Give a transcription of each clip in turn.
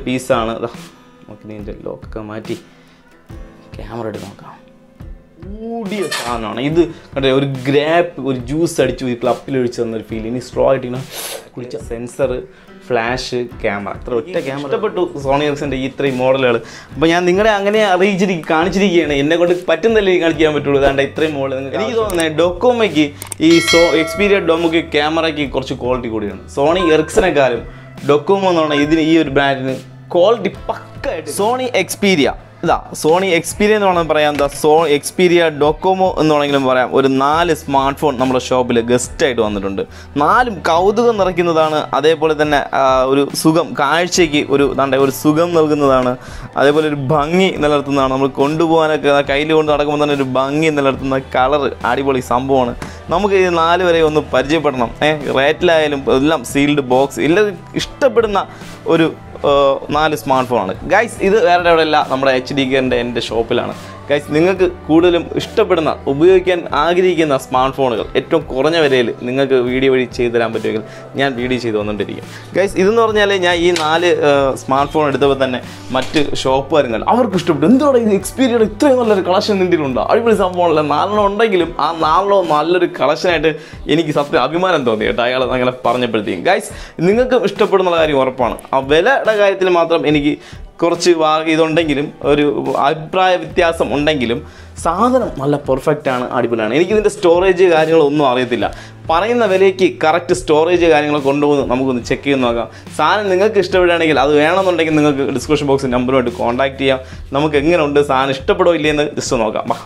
പീസാണ് നമുക്ക് ഇതിൻ്റെ ലോക്കൊക്കെ മാറ്റി ക്യാമറ എടുത്ത് നോക്കാം കൂടിയ സാധനമാണ് ഇത് കണ്ടേ ഒരു ഗ്രാപ്പ് ഒരു ജ്യൂസ് അടിച്ച് ഒരു ക്ലപ്പിൽ ഒഴിച്ച് തന്നൊരു ഫീൽ ഇനി സ്ട്രോ ആയിട്ട് ഇങ്ങനെ കുളിച്ച സെൻസർ ഫ്ലാഷ് ക്യാമറ അത്ര ഒറ്റ ക്യാമറ ഇഷ്ടപ്പെട്ടു സോണി എറിക്സിൻ്റെ ഈ ഇത്രയും മോഡലുകൾ അപ്പോൾ ഞാൻ നിങ്ങളെ അങ്ങനെ അറിയിച്ചിരിക്കും കാണിച്ചിരിക്കുകയാണ് എന്നെ കൊണ്ട് പറ്റുന്നല്ലേ ഈ കാണിക്കാൻ പറ്റുള്ളൂ അതാണ്ട് ഇത്രയും മോഡൽ എനിക്ക് തോന്നുന്നത് ഡൊക്കോമയ്ക്ക് ഈ സോ എക്സ്പീരിയ ഡൊമോക്ക് ക്യാമറയ്ക്ക് കുറച്ച് ക്വാളിറ്റി കൂടിയാണ് സോണി എറിക്സിനെക്കാളും ഡൊക്കോമോ എന്ന് പറഞ്ഞാൽ ഇതിന് ഈ ഒരു ബ്രാൻഡിന് ക്വാളിറ്റി പക്കായിട്ട് സോണി എക്സ്പീരിയ ഇതാ സോണി എക്സ്പീരിയ എന്ന് വേണമെങ്കിൽ പറയാം എന്താ സോ എക്സ്പീരിയ ഡൊക്കോമോ എന്ന് വേണമെങ്കിലും പറയാം ഒരു നാല് സ്മാർട്ട് ഫോൺ നമ്മുടെ ഷോപ്പിൽ ഗസ്റ്റായിട്ട് വന്നിട്ടുണ്ട് നാലും കൗതുകം നിറയ്ക്കുന്നതാണ് അതേപോലെ തന്നെ ആ, ഒരു സുഖം കാഴ്ചയ്ക്ക് ഒരു എന്താ ഒരു സുഖം നൽകുന്നതാണ് അതേപോലെ ഒരു ഭംഗി നിലനിർത്തുന്നതാണ് നമ്മൾ കൊണ്ടുപോകാനൊക്കെ കയ്യിൽ കൊണ്ട് നടക്കുമ്പോൾ തന്നെ ഒരു ഭംഗി നിലനിർത്തുന്ന കളർ അടിപൊളി സംഭവമാണ് നമുക്ക് ഈ നാല് വരെ ഒന്ന് പരിചയപ്പെടണം ഏഹ് റേറ്റിലായാലും എല്ലാം സീൽഡ് ബോക്സ് എല്ലാവർക്കും ഇഷ്ടപ്പെടുന്ന ഒരു ഏഹ്, നാല് സ്മാർട്ട് ഫോണാണ് ഗൈസ് ഇത് വേറെ എവിടെയല്ല നമ്മുടെ എച്ച് ഡി കെൻ്റെ എൻ്റെ ഷോപ്പിലാണ് ഗൈസ് നിങ്ങൾക്ക് കൂടുതലും ഇഷ്ടപ്പെടുന്ന ഉപയോഗിക്കാൻ ആഗ്രഹിക്കുന്ന സ്മാർട്ട് ഫോണുകൾ ഏറ്റവും കുറഞ്ഞ വിലയിൽ നിങ്ങൾക്ക് വീഡിയോ വഴി ചെയ്തു തരാൻ പറ്റുമെങ്കിൽ ഞാൻ വീഡിയോ ചെയ്ത് വന്നുകൊണ്ടിരിക്കും ഗൈസ് ഇതെന്ന് പറഞ്ഞാൽ ഞാൻ ഈ നാല് സ്മാർട്ട് ഫോൺ എടുത്തപ്പോൾ തന്നെ മറ്റ് ഷോപ്പുകാരും കണ്ടു അവർക്ക് ഇഷ്ടപ്പെട്ടു എന്തുകൊണ്ട് ഇത് എക്സ്പീരിയൻസ് ഇത്രയും നല്ലൊരു കളക്ഷൻ നിന്നിട്ടുണ്ടോ അടിപൊളി സംഭവമല്ല നാലെണ്ണം ഉണ്ടെങ്കിലും ആ നാലെണ്ണം നല്ലൊരു കളക്ഷനായിട്ട് എനിക്ക് സത്യം അഭിമാനം തോന്നി കേട്ടോ അയാൾ അങ്ങനെ പറഞ്ഞപ്പോഴത്തേക്കും ഗൈസ് നിങ്ങൾക്കും ഇഷ്ടപ്പെടുന്ന കാര്യം ഉറപ്പാണ് ആ വിലയുടെ കാര്യത്തിൽ മാത്രം എനിക്ക് കുറച്ച് വാ ഇതുണ്ടെങ്കിലും ഒരു അഭിപ്രായ വ്യത്യാസം ഉണ്ടെങ്കിലും സാധനം നല്ല പെർഫെക്റ്റ് ആണ് അടിപൊളിയാണ് എനിക്കിതിൻ്റെ സ്റ്റോറേജ് കാര്യങ്ങളൊന്നും അറിയത്തില്ല പറയുന്ന വിലയ്ക്ക് കറക്റ്റ് സ്റ്റോറേജ് കാര്യങ്ങൾ കൊണ്ടുപോകുന്നു നമുക്കൊന്ന് ചെക്ക് ചെയ്ത് നോക്കാം സാധനം നിങ്ങൾക്ക് ഇഷ്ടപ്പെടുകയാണെങ്കിൽ അത് വേണമെന്നുണ്ടെങ്കിൽ നിങ്ങൾക്ക് ഡിസ്ക്രിപ്ഷൻ ബോക്സിൽ നമ്പറുമായിട്ട് കോൺടാക്ട് ചെയ്യാം നമുക്ക് എങ്ങനെയുണ്ട് സാധനം ഇഷ്ടപ്പെടോ ഇല്ലയെന്ന് ജസ്റ്റ് നോക്കാം വാ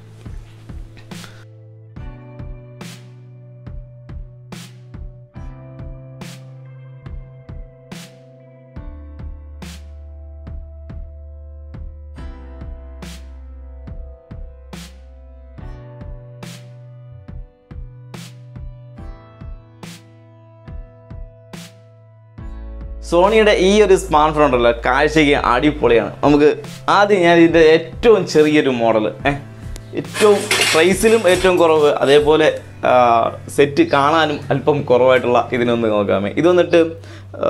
സോണിയുടെ ഈ ഒരു സ്മാർട്ട് ഫോൺ ഉണ്ടല്ലോ കാഴ്ചയ്ക്ക് അടിപൊളിയാണ് നമുക്ക് ആദ്യം ഞാൻ ഇതിൻ്റെ ഏറ്റവും ചെറിയൊരു മോഡൽ ഏറ്റവും പ്രൈസിലും ഏറ്റവും കുറവ് അതേപോലെ സെറ്റ് കാണാനും അല്പം കുറവായിട്ടുള്ള ഇതിനൊന്ന് നോക്കാമേ ഇത് വന്നിട്ട് ആ,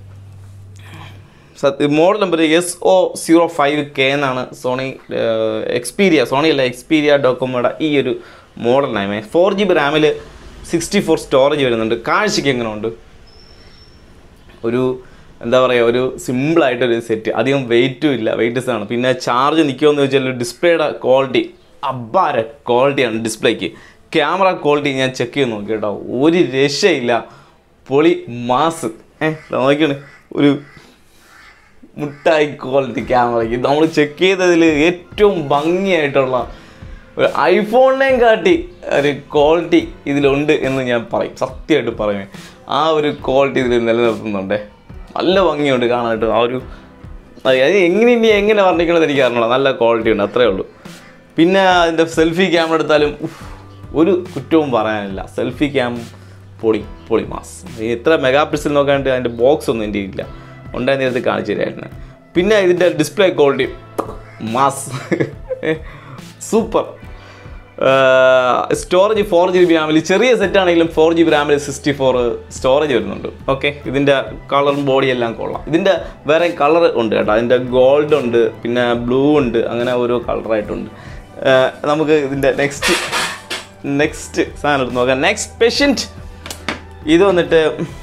സത്യ model number S O zero five K എന്നാണ് സോണി എക്സ്പീരിയ സോണി അല്ല എക്സ്പീരിയ ഡോക്കോമോയുടെ ഈ ഒരു മോഡൽ നയമേ ഫോർ ജി ബി റാമിൽ സിക്സ്റ്റി ഫോർ സ്റ്റോറേജ് വരുന്നുണ്ട് കാഴ്ചയ്ക്ക് എങ്ങനെ ഉണ്ട് ഒരു എന്താ പറയുക ഒരു സിമ്പിളായിട്ടൊരു സെറ്റ് അധികം വെയിറ്റും ഇല്ല വെയിറ്റ്ലെസ് ആണ് പിന്നെ ചാർജ് നിൽക്കുമെന്ന് ചോദിച്ചാൽ ഡിസ്പ്ലേയുടെ ക്വാളിറ്റി അബ്ബാര ക്വാളിറ്റിയാണ് ഡിസ്പ്ലേക്ക് ക്യാമറ ക്വാളിറ്റി ഞാൻ ചെക്ക് ചെയ്ത് നോക്കി കേട്ടോ ഒരു രക്ഷയില്ല പൊളി മാസ് ഏഹ് നോക്കിയാണ് ഒരു മുട്ടായി ക്വാളിറ്റി ക്യാമറയ്ക്ക് നമ്മൾ ചെക്ക് ചെയ്തതിൽ ഏറ്റവും ഭംഗിയായിട്ടുള്ള ഒരു ഐഫോണിനെയും കാട്ടി ഒരു ക്വാളിറ്റി ഇതിലുണ്ട് എന്ന് ഞാൻ പറയും സത്യമായിട്ട് പറയുമേ ആ ഒരു ക്വാളിറ്റി ഇതിൽ നിലനിർത്തുന്നുണ്ട് നല്ല ഭംഗിയുണ്ട് കാണാനായിട്ട് ആ ഒരു അത് അത് എങ്ങനെ ഇനി എങ്ങനെ വർണ്ണിക്കണമെന്ന് എനിക്ക് അറിഞ്ഞൂടാ നല്ല ക്വാളിറ്റി ഉണ്ട് അത്രേ ഉള്ളൂ പിന്നെ അതിൻ്റെ സെൽഫി ക്യാമറ എടുത്താലും ഉഫ്, ഒരു കുറ്റവും പറയാനില്ല സെൽഫി ക്യാം പൊളി പൊളി മാസ് എത്ര മെഗാ പിക്സൽ നോക്കാണ്ട് അതിൻ്റെ ബോക്സ് ഒന്നും എൻ്റെ ഇല്ല ഉണ്ടായ നേരത്തെ കാണിച്ചു തരായിരുന്നു പിന്നെ ഇതിൻ്റെ display quality mass super storage four G B റാമിൽ ചെറിയ സെറ്റ് ആണെങ്കിലും ഫോർ ജി ബി റാമിൽ സിക്സ്റ്റി ഫോർ സ്റ്റോറേജ് വരുന്നുണ്ട് ഓക്കെ ഇതിൻ്റെ കളറും ബോഡി എല്ലാം കൊള്ളാം ഇതിൻ്റെ വേറെ കളർ ഉണ്ട് കേട്ടോ അതിൻ്റെ ഗോൾഡ് ഉണ്ട് പിന്നെ ബ്ലൂ ഉണ്ട് അങ്ങനെ ഓരോ കളറായിട്ടുണ്ട് നമുക്ക് ഇതിൻ്റെ നെക്സ്റ്റ് നെക്സ്റ്റ് സാധനം എടുത്ത് നോക്കാം നെക്സ്റ്റ് പേഷ്യൻറ്റ് ഇത് വന്നിട്ട്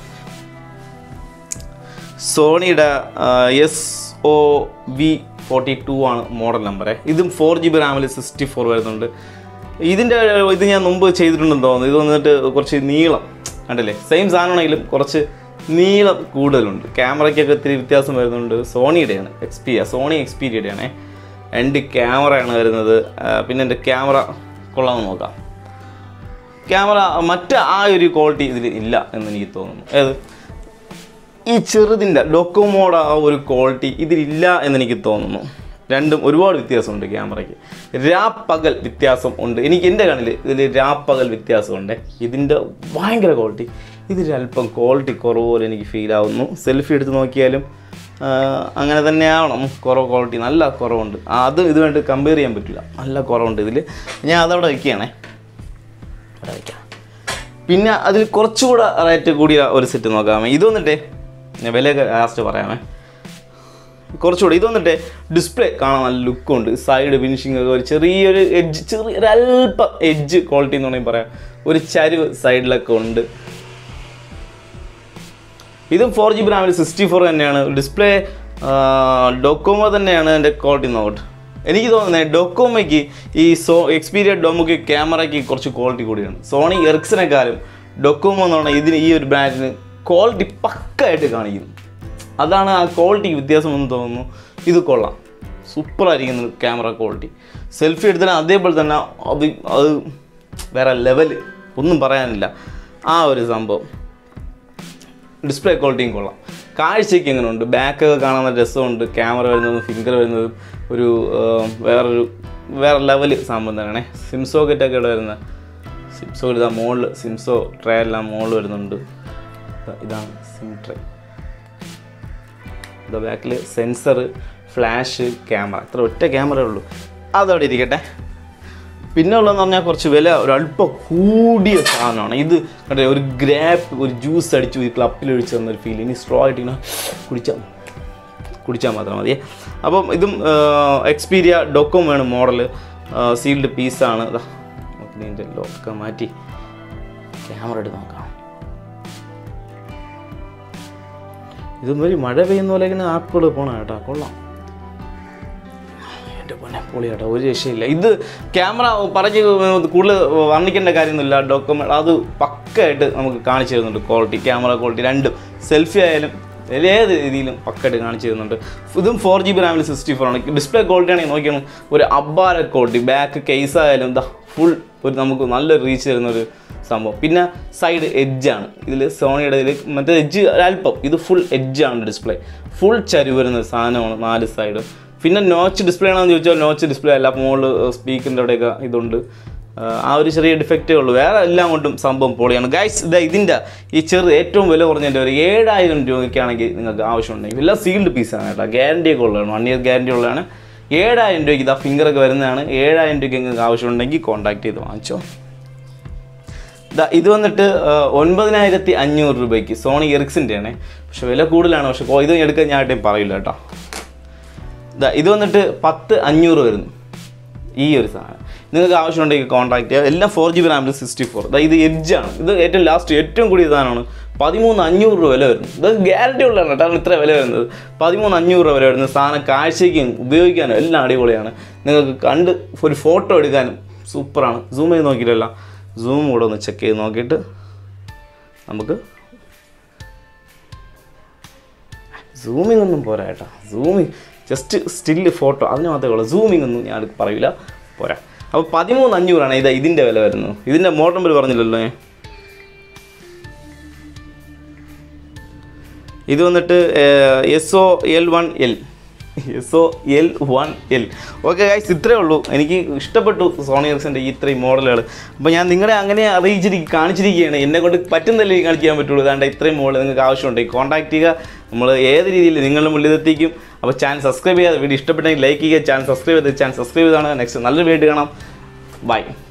സോണിയുടെ S O V forty two ആണ് മോഡൽ നമ്പർ ഇതും ഫോർ ജി ബി റാമിൽ സിക്സ്റ്റി ഫോർ വരുന്നുണ്ട് ഇതിൻ്റെ ഇത് ഞാൻ മുമ്പ് ചെയ്തിട്ടുണ്ടെന്ന് തോന്നുന്നു ഇത് വന്നിട്ട് കുറച്ച് നീളം കണ്ടില്ലേ സെയിം സാധനമാണെങ്കിലും കുറച്ച് നീളം കൂടുതലുണ്ട് ക്യാമറയ്ക്കൊക്കെ ഒത്തിരി വ്യത്യാസം വരുന്നുണ്ട് സോണിയുടെയാണ് എക്സ്പീരിയ സോണി എക്സ്പീരിയയുടെയാണ് രണ്ട് ക്യാമറയാണ് വരുന്നത് ആ, പിന്നെ എൻ്റെ ക്യാമറ കൊള്ളാമെന്ന് നോക്കാം ക്യാമറ മറ്റ് ആ ഒരു ക്വാളിറ്റി ഇതിൽ ഇല്ല എന്ന് എനിക്ക് തോന്നുന്നു ഏത് ഈ ചെറുതിൻ്റെ ഡൊക്കോമോയുടെ ആ ഒരു ക്വാളിറ്റി ഇതിലില്ല എന്നെനിക്ക് തോന്നുന്നു രണ്ടും ഒരുപാട് വ്യത്യാസമുണ്ട് ക്യാമറയ്ക്ക് രാപ്പകൽ വ്യത്യാസം ഉണ്ട് എനിക്ക് എൻ്റെ കണ്ണിൽ ഇതിൽ രാപ്പകൽ വ്യത്യാസമുണ്ട് ഇതിൻ്റെ ഭയങ്കര ക്വാളിറ്റി ഇതിലല്പം ക്വാളിറ്റി കുറവ് പോലെ എനിക്ക് ഫീൽ ആവുന്നു സെൽഫി എടുത്ത് നോക്കിയാലും ആ, അങ്ങനെ തന്നെ ആവണം കുറവ് ക്വാളിറ്റി നല്ല കുറവുണ്ട് ആ, അത് ഇതുമായിട്ട് കമ്പയർ ചെയ്യാൻ പറ്റില്ല നല്ല കുറവുണ്ട് ഇതിൽ ഞാൻ അതവിടെ വയ്ക്കുകയാണേ അവിടെ വയ്ക്കാം പിന്നെ അതിൽ കുറച്ചുകൂടെ റേറ്റ് കൂടിയ ഒരു സെറ്റ് നോക്കാമേ ഇത് വന്നിട്ടേ ഞാൻ വിലയൊക്കെ ലാസ്റ്റ് പറയാമേ കുറച്ചുകൂടി ഇത് വന്നിട്ട് ഡിസ്പ്ലേ കാണാൻ നല്ല ലുക്കുണ്ട് സൈഡ് ഫിനിഷിംഗ് ഒക്കെ ഒരു ചെറിയൊരു എഡ്ജ് ചെറിയ ഒരു അല്പം എഡ്ജ് ക്വാളിറ്റി എന്ന് വേണമെങ്കിൽ പറയാം ഒരു ചരിവ് സൈഡിലൊക്കെ ഉണ്ട് ഇതും ഫോർ ജി ബി റാമിൽ സിക്സ്റ്റി ഫോർ തന്നെയാണ് ഡിസ്പ്ലേ ഡൊക്കോമോ തന്നെയാണ് എൻ്റെ ക്വാളിറ്റി നോട്ട് എനിക്ക് തോന്നുന്നത് ഡൊക്കോമോയ്ക്ക് ഈ സോ എക്സ്പീരിയ ഡൊമോയ്ക്ക് ക്യാമറയ്ക്ക് കുറച്ച് ക്വാളിറ്റി കൂടിയാണ് സോണി എറിക്സിനെക്കാളും ഡൊക്കോമോ എന്ന് പറഞ്ഞാൽ ഇതിന് ഈ ഒരു ബ്രാൻഡിന് ക്വാളിറ്റി പക്കായിട്ട് കാണിക്കുന്നു അതാണ് ആ ക്വാളിറ്റി വ്യത്യാസം എന്ന് തോന്നുന്നു ഇത് കൊള്ളാം സൂപ്പറായിരിക്കുന്നു ക്യാമറ ക്വാളിറ്റി സെൽഫി എടുത്താൽ അതേപോലെ തന്നെ അത് അത് വേറെ ലെവൽ ഒന്നും പറയാനില്ല ആ ഒരു സംഭവം ഡിസ്പ്ലേ ക്വാളിറ്റിയും കൊള്ളാം കാഴ്ചയ്ക്ക് എങ്ങനെയുണ്ട് ബാക്കൊക്കെ കാണാൻ നല്ല രസമുണ്ട് ക്യാമറ വരുന്നതും ഫിംഗർ വരുന്നതും ഒരു ആ, വേറൊരു വേറെ ലെവൽ സംഭവം തന്നെയാണേ സിം സോക്കറ്റൊക്കെ ഇവിടെ വരുന്ന സിം സോക്കറ്റ് ഇതാ മുകളിൽ സിംസോ ട്രേ എല്ലാം മുകളിൽ വരുന്നുണ്ട് ഇതാ- ഇതാണ് സിം ട്രേ ഇതാ ബാക്കിൽ സെൻസർ ഫ്ലാഷ് ക്യാമറ ഇത്ര ഒറ്റ ക്യാമറ ഉള്ളൂ അതവിടെ ഇരിക്കട്ടെ പിന്നെ ഉള്ളതെന്ന് പറഞ്ഞാൽ കുറച്ച് വില ഒരു അല്പം കൂടിയ സാധനമാണ് ഇത് കണ്ടേ ഒരു ഗ്രാപ്പ് ഒരു ജ്യൂസ് അടിച്ചു ഈ ക്ലപ്പിൽ ഒഴിച്ച് തന്നൊരു ഫീൽ ഇനി സ്ട്രോ ആയിട്ട് ഇങ്ങനെ കുടിച്ചാൽ കുടിച്ചാൽ മാത്രം മതിയേ അപ്പം ഇതും എക്സ്പീരിയ ഡൊക്കോം വേണം മോഡൽ സീൽഡ് പീസാണ് ഇതാ നമുക്ക് ഇതിൻ്റെ ലോക്കൊക്കെ മാറ്റി ക്യാമറ എടുത്ത് നോക്കാം ഇതും ഒരു മഴ പെയ്യുന്ന പോലെ ഇങ്ങനെ ആപ്പുകൾ പോകണം കേട്ടോ കൊള്ളാം എൻ്റെ പൊന്നെ പൊളി കേട്ടോ ഒരു രക്ഷയില്ല ഇത് ക്യാമറ പറഞ്ഞ് കൂടുതൽ വർണ്ണിക്കേണ്ട കാര്യമൊന്നുമില്ല ഡോക്യുമെൻ്റ് അത് പക്കയായിട്ട് നമുക്ക് കാണിച്ചു തരുന്നുണ്ട് ക്വാളിറ്റി ക്യാമറ ക്വാളിറ്റി രണ്ടും സെൽഫി ആയാലും ഏത് രീതിയിലും പക്കയായിട്ട് കാണിച്ചു തരുന്നുണ്ട് ഇതും ഫോർ ജി ബി റാമിൽ സിക്സ്റ്റി ഫോർ ആണ് ഡിസ്പ്ലേ ക്വാളിറ്റി ആണെങ്കിൽ നോക്കിയാണ് ഒരു അബ്ബാര ക്വാളിറ്റി ബാക്ക് കേസ് ആയാലും എന്താ ഫുൾ ഒരു നമുക്ക് നല്ല റീച്ച് തരുന്ന ഒരു സംഭവം പിന്നെ സൈഡ് എഡ്ജാണ് ഇതിൽ സോണിയുടെ ഇതിൽ മറ്റേ എഡ്ജ് അല്പം ഇത് ഫുൾ എഡ്ജാണ് ഡിസ്പ്ലേ ഫുൾ ചരിവ് വരുന്ന ഒരു സാധനമാണ് നാല് സൈഡ് പിന്നെ നോച്ച് ഡിസ്പ്ലേ ആണെന്ന് ചോദിച്ചാൽ നോച്ച് ഡിസ്പ്ലേ അല്ല മുകളിൽ സ്പീക്കറിൻ്റെ അവിടെയൊക്കെ ഇതുണ്ട് ആ, ആ ഒരു ചെറിയ ഡിഫക്റ്റേ ഉള്ളൂ വേറെ എല്ലാം കൊണ്ടും സംഭവം പൊളിയാണ് ഗൈസ് ഇതാ ഇതിൻ്റെ ഈ ചെറു ഏറ്റവും വില കുറഞ്ഞതിൻ്റെ ഒരു ഏഴായിരം രൂപയ്ക്കാണെങ്കിൽ നിങ്ങൾക്ക് ആവശ്യമുണ്ടെങ്കിൽ എല്ലാം സീൽഡ് പീസാണ് കേട്ടോ ഗ്യാരണ്ടി ഒക്കെ ഉള്ളതാണ് വൺ ഇയർ ഗ്യാരണ്ടി ഉള്ളതാണ് ഏഴായിരം രൂപയ്ക്ക് ഇതാ ഫിംഗറൊക്കെ വരുന്നതാണ് ഏഴായിരം രൂപയ്ക്ക് നിങ്ങൾക്ക് ആവശ്യമുണ്ടെങ്കിൽ കോൺടാക്ട് ചെയ്ത് വാങ്ങിച്ചോ ദാ ഇത് വന്നിട്ട് ആ, ഒൻപതിനായിരത്തി അഞ്ഞൂറ് രൂപയ്ക്ക് സോണി എറിക്സിൻ്റെ ആണ് പക്ഷെ വില കൂടുതലാണ് പക്ഷെ കൊ- ഇത് എടുക്കാൻ ഞാൻ ആയിട്ടും പറയില്ല കേട്ടോ ദാ ഇത് വന്നിട്ട് പത്ത് അഞ്ഞൂറ് വരുന്നു ഈ ഒരു സാധനം നിങ്ങൾക്ക് ആവശ്യമുണ്ടെങ്കിൽ കോൺടാക്ട് ചെയ്യുക എല്ലാം ഫോർ ജി ബി റാമിൽ സിക്സ്റ്റി ഫോർ ഇത് എഡ്ജാണ് ഇത് ഏറ്റവും ലാസ്റ്റ് ഏറ്റവും കൂടിയ സാധനമാണ് പതിമൂന്ന് അഞ്ഞൂറ് രൂപ വില വരുന്നു ഇത് ഗ്യാരണ്ടി ഉള്ളതാണ് കേട്ടോ അതാണ് ഇത്ര വില വരുന്നത് പതിമൂന്ന് അഞ്ഞൂറ് രൂപ വില വരുന്നത് സാധനം കാഴ്ചയ്ക്കും ഉപയോഗിക്കാനും എല്ലാം അടിപൊളിയാണ് നിങ്ങൾക്ക് കണ്ട് ഒരു ഫോട്ടോ എടുക്കാനും സൂപ്പറാണ് സൂം ചെയ്ത് നോക്കിയിട്ടല്ല സൂം കൂടെ ഒന്ന് ചെക്ക് ചെയ്ത് നോക്കിയിട്ട് നമുക്ക് സൂമിംഗ് ഒന്നും പോരാ കേട്ടോ സൂമിങ് ജസ്റ്റ് സ്റ്റില്ല് ഫോട്ടോ അതിന് മാത്രമേ ഉള്ളൂ സൂമിംഗ് ഒന്നും ഞാൻ പറയില്ല പോരാ അപ്പോൾ പതിമൂന്ന് അഞ്ഞൂറാണ് ഇത് ഇതിൻ്റെ വില വരുന്നത് ഇതിൻ്റെ മോഡൽ നമ്പർ പറഞ്ഞില്ലല്ലോ ഞാൻ ഇത് വന്നിട്ട് S O L one L S O L one L okay guys ഇത്രയേ ഉള്ളൂ എനിക്ക് ഇഷ്ടപ്പെട്ടു സോണി എറിക്സിൻ്റെ ഈ ഇത്രയും മോഡലുകൾ അപ്പോൾ ഞാൻ നിങ്ങളെ അങ്ങനെ അറിയിച്ചിരിക്കും കാണിച്ചിരിക്കുകയാണ് എന്നെ കൊണ്ട് പറ്റുന്നല്ലേ ഈ കാണിക്കാൻ പറ്റുള്ളൂ അതാണ്ട് ഇത്രയും മോഡൽ നിങ്ങൾക്ക് ആവശ്യമുണ്ട് കോൺടാക്ട് ചെയ്യുക നമ്മൾ ഏത് രീതിയിൽ നിങ്ങളുടെ മുന്നിൽ എത്തിക്കും അപ്പോൾ ചാനൽ സബ്സ്ക്രൈബ് ചെയ്യുക വീഡിയോ ഇഷ്ടപ്പെട്ടെങ്കിൽ ലൈക്ക് ചെയ്യുക ചാനൽ സബ്സ്ക്രൈബ് ചെയ്ത് ചാനൽ സബ്സ്ക്രൈബ് ചെയ്താണ് നെക്സ്റ്റ് നല്ലൊരു വീഡിയോ കാണാം ബൈ